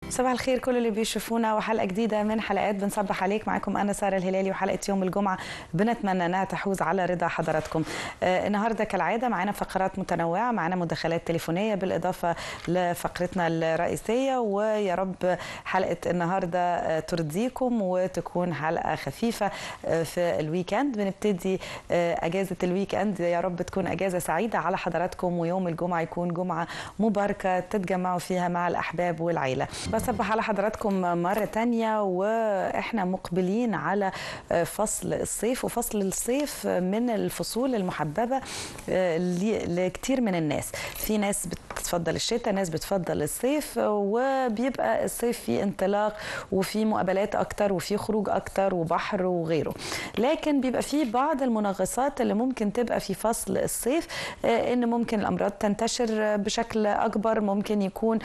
صباح الخير كل اللي بيشوفونا وحلقه جديده من حلقات بنصبح عليك معاكم انا ساره الهلالي وحلقه يوم الجمعه بنتمنى انها تحوز على رضا حضراتكم آه النهارده كالعاده معانا فقرات متنوعه معانا مداخلات تليفونيه بالاضافه لفقرتنا الرئيسيه ويا رب حلقه النهارده آه ترضيكم وتكون حلقه خفيفه آه في الويكند بنبتدي آه اجازه الويكند يا رب تكون اجازه سعيده على حضراتكم ويوم الجمعه يكون جمعه مباركه تتجمعوا فيها مع الاحباب والعيله بصبح على حضراتكم مرة تانية وإحنا مقبلين على فصل الصيف وفصل الصيف من الفصول المحببة لكتير من الناس في ناس بتفضل الشتاء ناس بتفضل الصيف وبيبقى الصيف فيه انطلاق وفي مقابلات أكتر وفي خروج أكتر وبحر وغيره لكن بيبقى فيه بعض المنغصات اللي ممكن تبقى في فصل الصيف إن ممكن الأمراض تنتشر بشكل أكبر ممكن يكون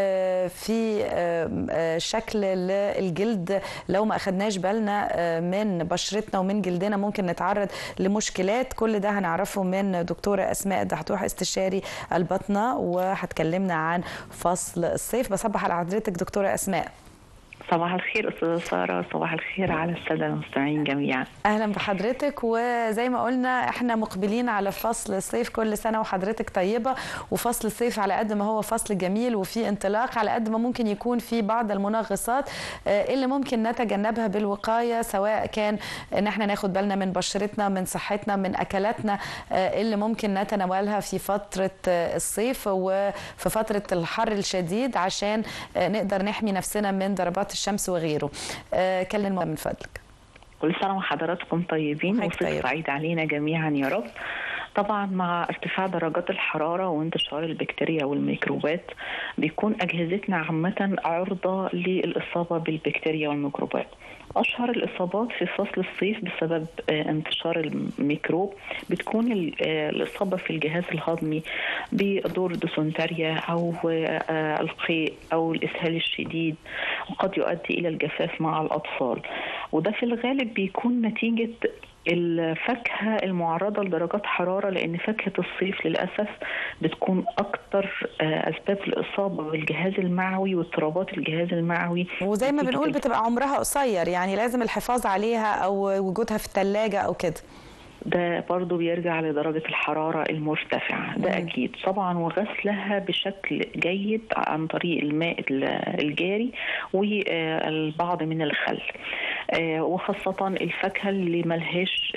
في شكل للجلد لو ما اخدناش بالنا من بشرتنا ومن جلدنا ممكن نتعرض لمشكلات كل ده هنعرفه من دكتوره اسماء الدحتوح استشاري البطنه وهتكلمنا عن فصل الصيف بصبح على حضرتك دكتوره اسماء صباح الخير استاذه ساره صباح الخير على الساده المستمعين جميعا اهلا بحضرتك وزي ما قلنا احنا مقبلين على فصل الصيف كل سنه وحضرتك طيبه وفصل الصيف على قد ما هو فصل جميل وفي انطلاق على قد ما ممكن يكون في بعض المنغصات اللي ممكن نتجنبها بالوقايه سواء كان ان احنا ناخد بالنا من بشرتنا من صحتنا من اكلاتنا اللي ممكن نتناولها في فتره الصيف وفي فتره الحر الشديد عشان نقدر نحمي نفسنا من ضربات الشمس وغيره آه كلمنا من فضلك كل سنه وحضراتكم طيبين وصيف طيب. سعيد علينا جميعا يا رب طبعا مع ارتفاع درجات الحراره وانتشار البكتيريا والميكروبات بيكون اجهزتنا عامه عرضه للاصابه بالبكتيريا والميكروبات اشهر الاصابات في فصل الصيف بسبب انتشار الميكروب بتكون الاصابه في الجهاز الهضمي بدور ديسنتريا او القيء او الاسهال الشديد وقد يؤدي الى الجفاف مع الاطفال وده في الغالب بيكون نتيجه الفاكهة المعرضة لدرجات حرارة لأن فاكهة الصيف للأسف بتكون أكتر أسباب الإصابة بالجهاز المعوي واضطرابات الجهاز المعوي وزي ما بنقول بتبقى عمرها قصير يعني لازم الحفاظ عليها أو وجودها في الثلاجة أو كده ده برضو بيرجع لدرجة الحرارة المرتفعة ده مم. أكيد طبعا وغسلها بشكل جيد عن طريق الماء الجاري والبعض من الخل وخاصة الفاكهة اللي ملهاش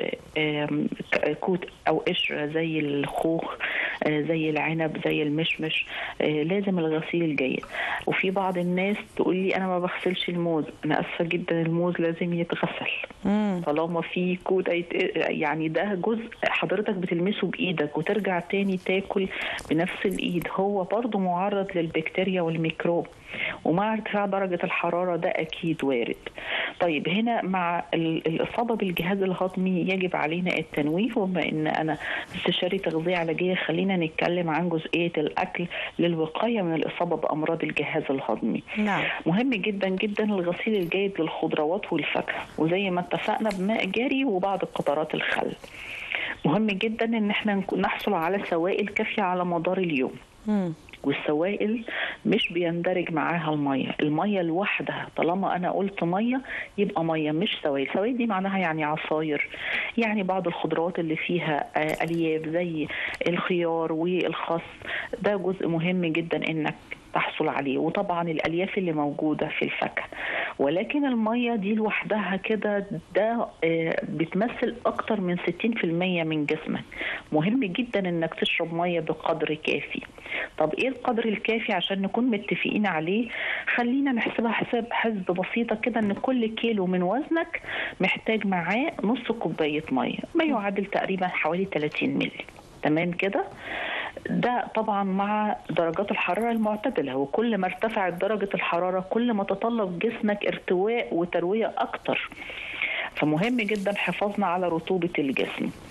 كوت أو قشرة زي الخوخ زي العنب زي المشمش لازم الغسيل الجيد وفي بعض الناس تقول لي أنا ما بغسلش الموز أنا أسفة جدا الموز لازم يتغسل طالما في كوت يعني ده جزء حضرتك بتلمسه بايدك وترجع تاني تاكل بنفس الايد هو برضه معرض للبكتيريا والميكروب ومع ارتفاع درجة الحرارة ده أكيد وارد طيب هنا مع الإصابة بالجهاز الهضمي يجب علينا التنويه وبما أن أنا استشاري تغذية علاجية خلينا نتكلم عن جزئية الأكل للوقاية من الإصابة بأمراض الجهاز الهضمي نعم. مهم جدا جدا الغسيل الجيد للخضروات والفاكهة وزي ما اتفقنا بماء جاري وبعض قطرات الخل مهم جدا ان احنا نحصل على سوائل كافيه على مدار اليوم مم. والسوائل مش بيندرج معاها الميه الميه لوحدها طالما انا قلت ميه يبقى ميه مش سوائل سوائل دي معناها يعني عصاير يعني بعض الخضروات اللي فيها الياف زي الخيار والخس ده جزء مهم جدا انك تحصل عليه وطبعا الالياف اللي موجوده في الفاكهه ولكن الميه دي لوحدها كده ده بتمثل اكتر من 60% من جسمك مهم جدا انك تشرب ميه بقدر كافي طب ايه القدر الكافي عشان نكون متفقين عليه خلينا نحسبها حساب حسب بسيطه كده ان كل كيلو من وزنك محتاج معاه نص كوبايه ميه ما يعادل تقريبا حوالي 30 مللي تمام كده ده طبعا مع درجات الحرارة المعتدلة وكل ما ارتفعت درجة الحرارة كل ما تطلب جسمك ارتواء وتروية أكتر فمهم جدا حفاظنا على رطوبة الجسم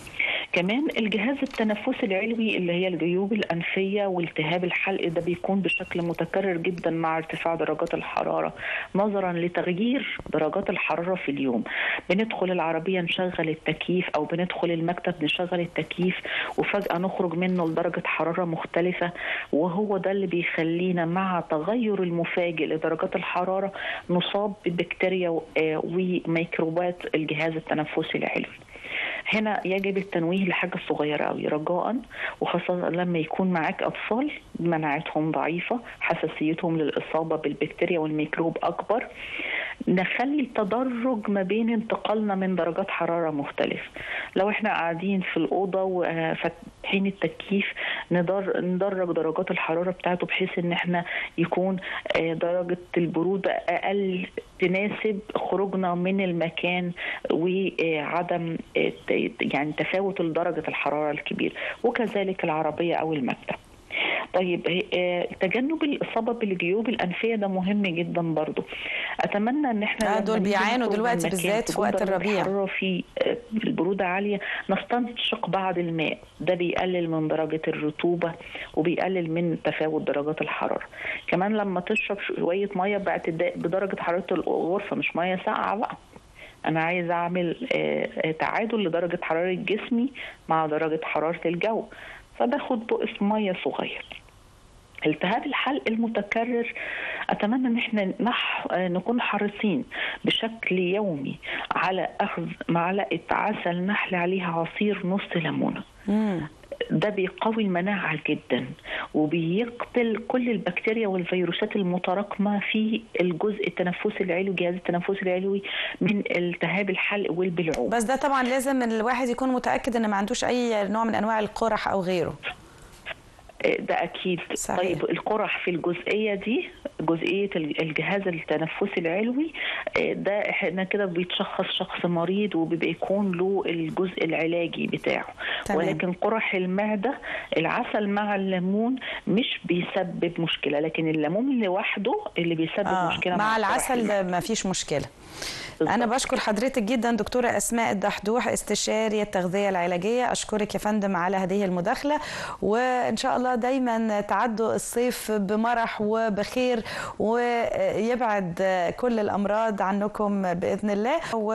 كمان الجهاز التنفسي العلوي اللي هي الجيوب الانفيه والتهاب الحلق ده بيكون بشكل متكرر جدا مع ارتفاع درجات الحراره نظرا لتغيير درجات الحراره في اليوم بندخل العربيه نشغل التكييف او بندخل المكتب نشغل التكييف وفجاه نخرج منه لدرجه حراره مختلفه وهو ده اللي بيخلينا مع تغير المفاجئ لدرجات الحراره نصاب ببكتيريا وميكروبات الجهاز التنفسي العلوي هنا يجب التنويه لحاجه صغيره قوي رجاء وخاصه لما يكون معاك اطفال مناعتهم ضعيفه حساسيتهم للاصابه بالبكتيريا والميكروب اكبر نخلي تدرج ما بين انتقالنا من درجات حراره مختلفه لو احنا قاعدين في الاوضه وفاتحين التكييف ندرج درجات الحراره بتاعته بحيث ان احنا يكون درجه البروده اقل تناسب خروجنا من المكان وعدم يعني تفاوت لدرجه الحراره الكبير وكذلك العربيه او المكتب طيب تجنب الاصابه بالجيوب الانفيه ده مهم جدا برضو اتمنى ان احنا آه دول بيعانوا دلوقتي بالذات في وقت الربيع في البروده عاليه نستنشق بعض الماء ده بيقلل من درجه الرطوبه وبيقلل من تفاوت درجات الحراره كمان لما تشرب شويه ميه بدرجه حراره الغرفه مش ميه ساقعه بقى انا عايز اعمل تعادل لدرجه حراره جسمي مع درجه حراره الجو فباخد بقس ميه صغير التهاب الحلق المتكرر اتمنى ان احنا نح... نكون حريصين بشكل يومي على اخذ معلقه عسل نحل عليها عصير نص ليمونه ده بيقوي المناعة جدا وبيقتل كل البكتيريا والفيروسات المتراكمة في الجزء التنفسي العلوي الجهاز التنفسي العلوي من التهاب الحلق والبلعوم بس ده طبعا لازم الواحد يكون متأكد ان ما عندوش اي نوع من انواع القرح او غيره ده اكيد صحيح. طيب القرح في الجزئيه دي جزئيه الجهاز التنفسي العلوي ده احنا كده بيتشخص شخص مريض وبيبقى يكون له الجزء العلاجي بتاعه تمام. ولكن قرح المعده العسل مع الليمون مش بيسبب مشكله لكن الليمون لوحده اللي بيسبب آه. مشكله مع قرح العسل المعدة. ما فيش مشكله أنا بشكر حضرتك جدا دكتورة أسماء الدحدوح استشاري التغذية العلاجية أشكرك يا فندم على هذه المداخلة وإن شاء الله دايما تعدوا الصيف بمرح وبخير ويبعد كل الأمراض عنكم بإذن الله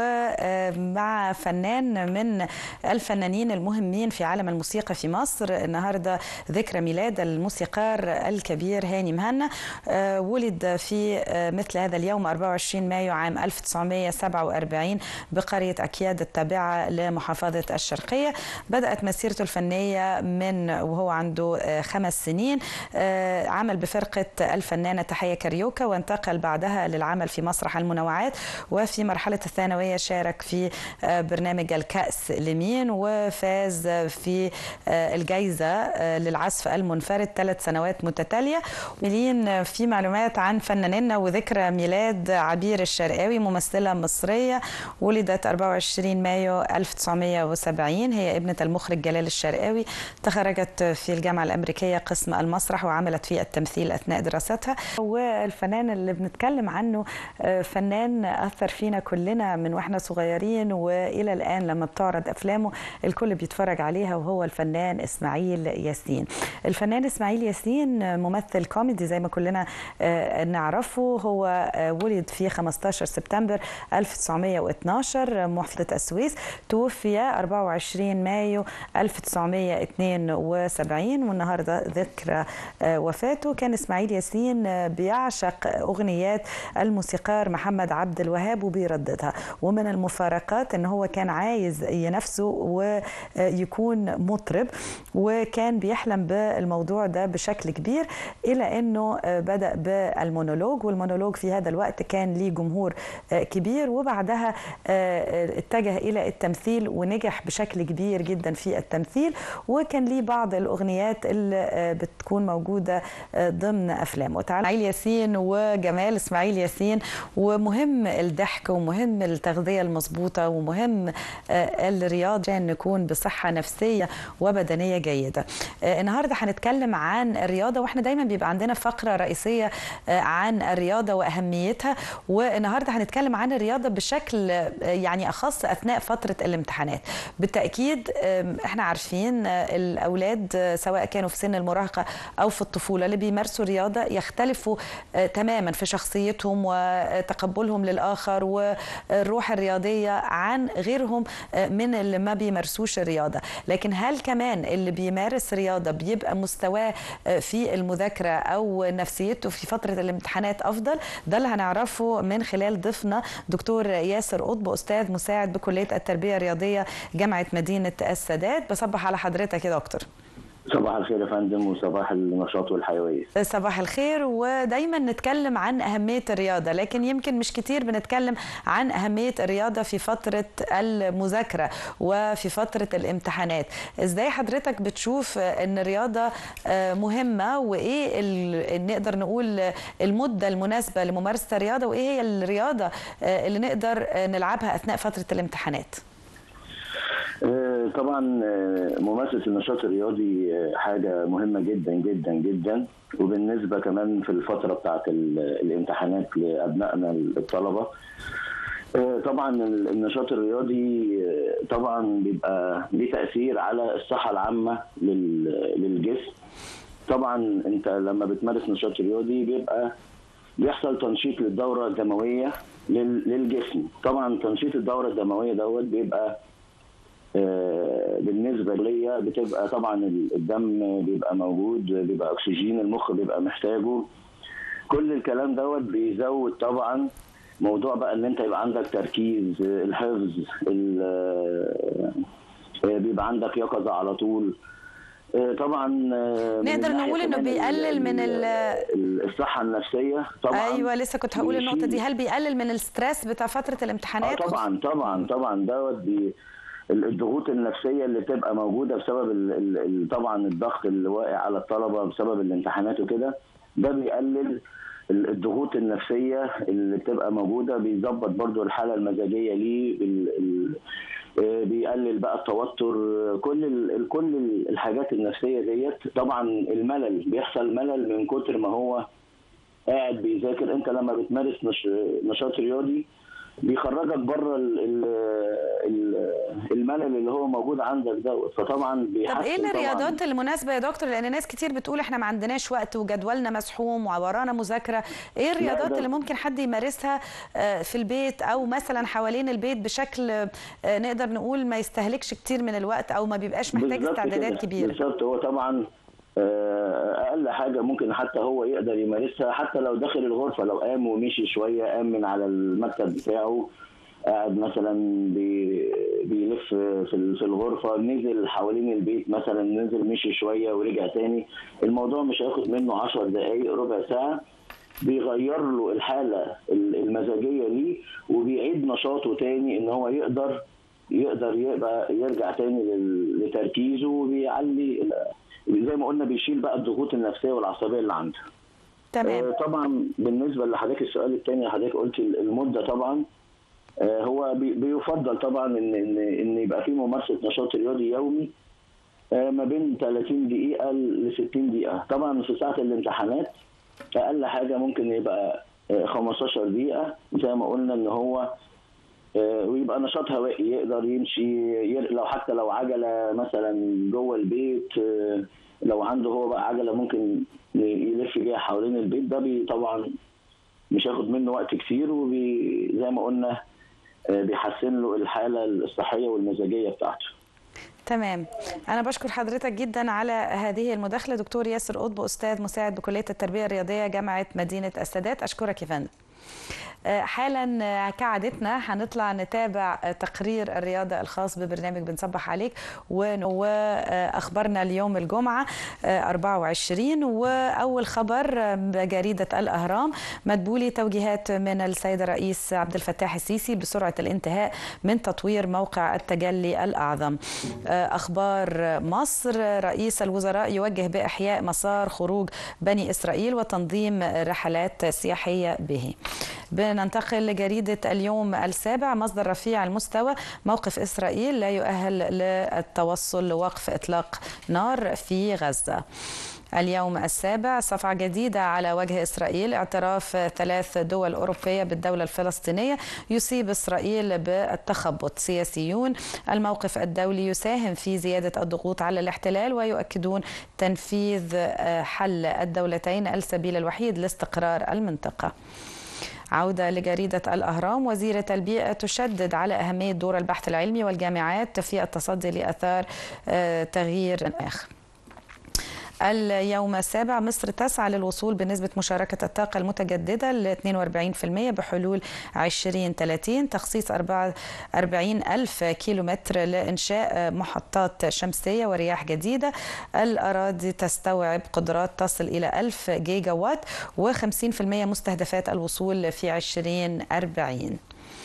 ومع فنان من الفنانين المهمين في عالم الموسيقى في مصر النهاردة ذكرى ميلاد الموسيقار الكبير هاني مهنا ولد في مثل هذا اليوم 24 مايو عام 1900 47 بقرية أكياد التابعة لمحافظة الشرقية بدأت مسيرته الفنية من وهو عنده خمس سنين عمل بفرقة الفنانة تحية كاريوكا وانتقل بعدها للعمل في مسرح المنوعات وفي مرحلة الثانوية شارك في برنامج الكأس لمين وفاز في الجائزة للعزف المنفرد ثلاث سنوات متتالية ملين في معلومات عن فناننا وذكرى ميلاد عبير الشرقاوي ممثلة مصرية ولدت 24 مايو 1970 هي ابنة المخرج جلال الشرقاوي تخرجت في الجامعة الأمريكية قسم المسرح وعملت في التمثيل أثناء دراستها والفنان اللي بنتكلم عنه فنان أثر فينا كلنا من وإحنا صغيرين وإلى الآن لما بتعرض أفلامه الكل بيتفرج عليها وهو الفنان إسماعيل ياسين الفنان إسماعيل ياسين ممثل كوميدي زي ما كلنا نعرفه هو ولد في 15 سبتمبر 1912 محافظة السويس توفي 24 مايو 1972 والنهارده ذكرى وفاته كان اسماعيل ياسين بيعشق اغنيات الموسيقار محمد عبد الوهاب وبيرددها ومن المفارقات ان هو كان عايز ينافسه ويكون مطرب وكان بيحلم بالموضوع ده بشكل كبير الى انه بدا بالمونولوج والمونولوج في هذا الوقت كان ليه جمهور كبير وبعدها اتجه الى التمثيل ونجح بشكل كبير جدا في التمثيل وكان ليه بعض الاغنيات اللي اللي بتكون موجوده ضمن افلامه تعالى اسماعيل ياسين وجمال اسماعيل ياسين ومهم الضحك ومهم التغذيه المظبوطه ومهم الرياضه عشان نكون بصحه نفسيه وبدنيه جيده النهارده هنتكلم عن الرياضه واحنا دايما بيبقى عندنا فقره رئيسيه عن الرياضه واهميتها والنهارده هنتكلم عن الرياضه بشكل يعني اخص اثناء فتره الامتحانات بالتاكيد احنا عارفين الاولاد سواء كانوا في سن المراهقه او في الطفوله اللي بيمارسوا رياضه يختلفوا تماما في شخصيتهم وتقبلهم للاخر والروح الرياضيه عن غيرهم من اللي ما بيمارسوش الرياضه لكن هل كمان اللي بيمارس رياضه بيبقى مستواه في المذاكره او نفسيته في فتره الامتحانات افضل ده اللي هنعرفه من خلال ضيفنا دكتور ياسر قطب استاذ مساعد بكليه التربيه الرياضيه جامعه مدينه السادات بصبح على حضرتك يا دكتور صباح الخير يا فندم وصباح النشاط والحيويه صباح الخير ودايما نتكلم عن اهميه الرياضه لكن يمكن مش كتير بنتكلم عن اهميه الرياضه في فتره المذاكره وفي فتره الامتحانات ازاي حضرتك بتشوف ان الرياضه مهمه وايه نقدر نقول المده المناسبه لممارسه الرياضه وايه هي الرياضه اللي نقدر نلعبها اثناء فتره الامتحانات طبعا ممارسه النشاط الرياضي حاجه مهمه جدا جدا جدا وبالنسبه كمان في الفتره بتاعه الامتحانات لابنائنا الطلبه طبعا النشاط الرياضي طبعا بيبقى ليه تاثير على الصحه العامه للجسم طبعا انت لما بتمارس نشاط رياضي بيبقى بيحصل تنشيط للدوره الدمويه للجسم طبعا تنشيط الدوره الدمويه دوت بيبقى بالنسبه ليا بتبقى طبعا الدم بيبقى موجود بيبقى اكسجين المخ بيبقى محتاجه كل الكلام دوت بيزود طبعا موضوع بقى ان انت يبقى عندك تركيز الحفظ بيبقى عندك يقظه على طول طبعا نقدر نقول انه بيقلل من الصحه النفسيه طبعا ايوه لسه كنت هقول النقطه دي هل بيقلل من الستريس بتاع فتره الامتحانات آه طبعا طبعا طبعا دوت بي الضغوط النفسيه اللي بتبقى موجوده بسبب ال ال طبعا الضغط اللي واقع على الطلبه بسبب الامتحانات وكده ده بيقلل الضغوط النفسيه اللي بتبقى موجوده بيظبط برضو الحاله المزاجيه ليه بيقلل بقى التوتر كل ال كل الحاجات النفسيه ديت طبعا الملل بيحصل ملل من كتر ما هو قاعد بيذاكر انت لما بتمارس نشاط رياضي بيخرجك بره الملل اللي هو موجود عندك دوت فطبعا بيحسن طب ايه الرياضات المناسبه يا دكتور لان ناس كتير بتقول احنا ما عندناش وقت وجدولنا مسحوم وورانا مذاكره ايه الرياضات اللي ممكن حد يمارسها في البيت او مثلا حوالين البيت بشكل نقدر نقول ما يستهلكش كتير من الوقت او ما بيبقاش محتاج استعدادات كبيره بالظبط هو طبعا اقل حاجه ممكن حتى هو يقدر يمارسها حتى لو داخل الغرفه لو قام ومشي شويه قام من على المكتب بتاعه قاعد مثلا بيلف في الغرفه نزل حوالين البيت مثلا نزل مشي شويه ورجع تاني الموضوع مش هياخد منه 10 دقائق ربع ساعه بيغير له الحاله المزاجيه ليه وبيعيد نشاطه تاني ان هو يقدر يقدر يبقى يرجع تاني لتركيزه وبيعلي زي ما قلنا بيشيل بقى الضغوط النفسيه والعصبيه اللي عنده. تمام. آه طبعا بالنسبه لحضرتك السؤال الثاني حضرتك قلت المده طبعا آه هو بي بيفضل طبعا ان ان ان يبقى في ممارسه نشاط رياضي يومي آه ما بين 30 دقيقه ل 60 دقيقه، طبعا في ساعه الامتحانات اقل حاجه ممكن يبقى 15 دقيقه زي ما قلنا ان هو ويبقى نشاط هوائي يقدر يمشي لو حتى لو عجله مثلا جوه البيت لو عنده هو بقى عجله ممكن يلف بيها حوالين البيت ده طبعا مش هياخد منه وقت كتير وزي ما قلنا بيحسن له الحاله الصحيه والمزاجيه بتاعته. تمام انا بشكر حضرتك جدا على هذه المداخله دكتور ياسر قطب استاذ مساعد بكليه التربيه الرياضيه جامعه مدينه السادات اشكرك يا فندم حالا كعادتنا هنطلع نتابع تقرير الرياضة الخاص ببرنامج بنصبح عليك وأخبارنا اليوم الجمعة 24 وأول خبر بجريدة الأهرام مدبولي توجيهات من السيد الرئيس عبد الفتاح السيسي بسرعة الانتهاء من تطوير موقع التجلي الأعظم أخبار مصر رئيس الوزراء يوجه بإحياء مسار خروج بني إسرائيل وتنظيم رحلات سياحية به بننتقل لجريدة اليوم السابع مصدر رفيع المستوى موقف إسرائيل لا يؤهل للتوصل لوقف إطلاق نار في غزة اليوم السابع صفعة جديدة على وجه إسرائيل اعتراف ثلاث دول أوروبية بالدولة الفلسطينية يصيب إسرائيل بالتخبط سياسيون الموقف الدولي يساهم في زيادة الضغوط على الاحتلال ويؤكدون تنفيذ حل الدولتين السبيل الوحيد لاستقرار المنطقة عودة لجريدة الأهرام وزيرة البيئة تشدد على أهمية دور البحث العلمي والجامعات في التصدي لأثار تغيير المناخ اليوم السابع مصر تسعى للوصول بنسبة مشاركة الطاقة المتجددة ل 42% بحلول 2030 تخصيص 40 ألف كيلومتر لإنشاء محطات شمسية ورياح جديدة الأراضي تستوعب قدرات تصل إلى 1000 جيجا وات و50% مستهدفات الوصول في 2040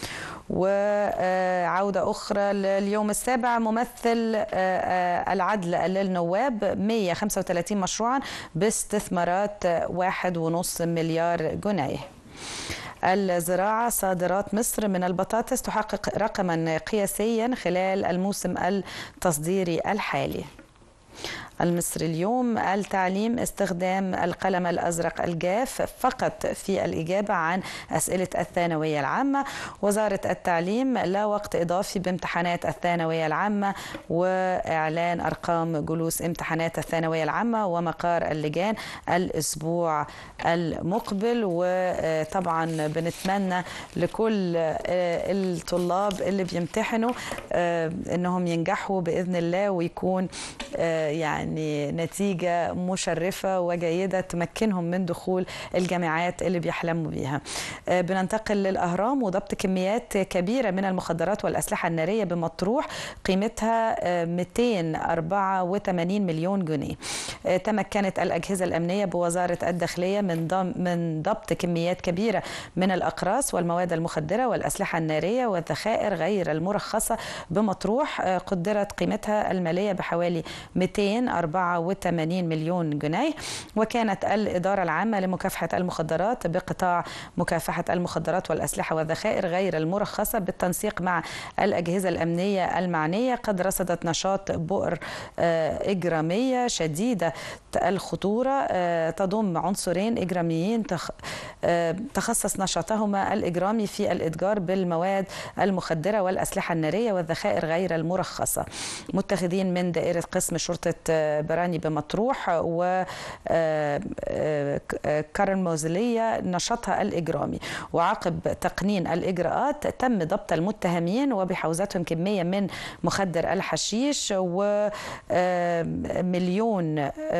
وعودة أخرى لليوم السابع ممثل العدل للنواب 135 مشروعا باستثمارات 1.5 مليار جنيه الزراعة صادرات مصر من البطاطس تحقق رقما قياسيا خلال الموسم التصديري الحالي المصري اليوم التعليم استخدام القلم الازرق الجاف فقط في الاجابه عن اسئله الثانويه العامه وزاره التعليم لا وقت اضافي بامتحانات الثانويه العامه واعلان ارقام جلوس امتحانات الثانويه العامه ومقار اللجان الاسبوع المقبل وطبعا بنتمنى لكل الطلاب اللي بيمتحنوا انهم ينجحوا باذن الله ويكون يعني يعني نتيجة مشرفة وجيدة تمكنهم من دخول الجامعات اللي بيحلموا بيها بننتقل للأهرام وضبط كميات كبيرة من المخدرات والأسلحة النارية بمطروح قيمتها 284 مليون جنيه تمكنت الأجهزة الأمنية بوزارة الداخلية من من ضبط كميات كبيرة من الأقراص والمواد المخدرة والأسلحة النارية والذخائر غير المرخصة بمطروح قدرت قيمتها المالية بحوالي 200 84 مليون جنيه وكانت الإدارة العامة لمكافحة المخدرات بقطاع مكافحة المخدرات والأسلحة والذخائر غير المرخصة بالتنسيق مع الأجهزة الأمنية المعنية قد رصدت نشاط بؤر إجرامية شديدة الخطورة تضم عنصرين إجراميين تخصص نشاطهما الإجرامي في الإتجار بالمواد المخدرة والأسلحة النارية والذخائر غير المرخصة متخذين من دائرة قسم شرطة براني بمطروح و كارن موزلية نشاطها الإجرامي وعقب تقنين الإجراءات تم ضبط المتهمين وبحوزتهم كمية من مخدر الحشيش ومليون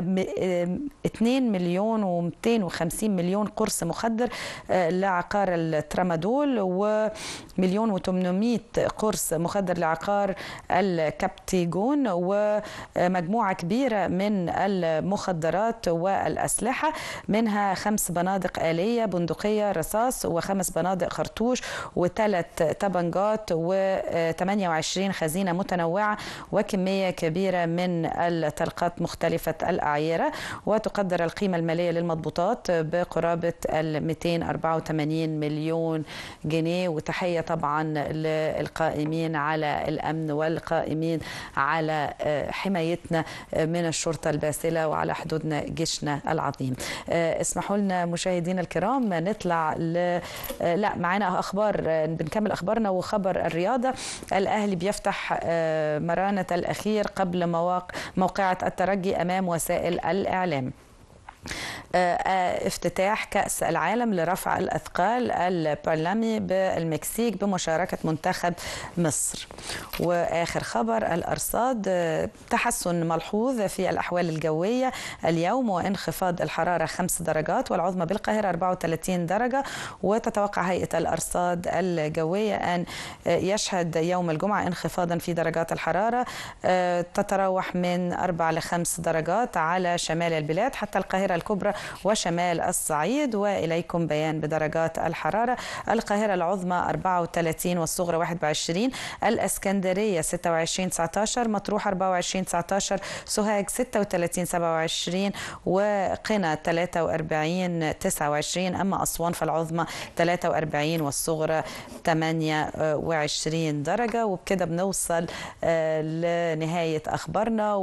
2 مليون و250 مليون قرص مخدر لعقار الترامادول ومليون و800 قرص مخدر لعقار الكابتيجون ومجموعة كبيرة من المخدرات والأسلحة منها خمس بنادق آلية بندقية رصاص وخمس بنادق خرطوش وثلاث طبنجات و28 خزينة متنوعة وكمية كبيرة من الطلقات مختلفة الأعيرة وتقدر القيمة المالية للمضبوطات بقرابة ال 284 مليون جنيه وتحية طبعا للقائمين على الأمن والقائمين على حمايتنا من الشرطة الباسلة وعلى حدودنا جيشنا العظيم اسمحوا لنا مشاهدينا الكرام نطلع ل... لا معانا أخبار بنكمل أخبارنا وخبر الرياضة الأهلي بيفتح مرانة الأخير قبل مواقع موقعة الترجي أمام وسائل الإعلام افتتاح كأس العالم لرفع الأثقال البرلمي بالمكسيك بمشاركة منتخب مصر وآخر خبر الأرصاد تحسن ملحوظ في الأحوال الجوية اليوم وانخفاض الحرارة 5 درجات والعظمى بالقاهرة 34 درجة وتتوقع هيئة الأرصاد الجوية أن يشهد يوم الجمعة انخفاضا في درجات الحرارة تتراوح من 4 ل 5 درجات على شمال البلاد حتى القاهرة الكبرى وشمال الصعيد وإليكم بيان بدرجات الحرارة القاهرة العظمى 34 والصغرى 21 الإسكندرية 26 19 مطروح 24 19 سوهاج 36 27 وقنا 43 29 أما أسوان فالعظمى 43 والصغرى 28 درجة وبكده بنوصل لنهاية أخبارنا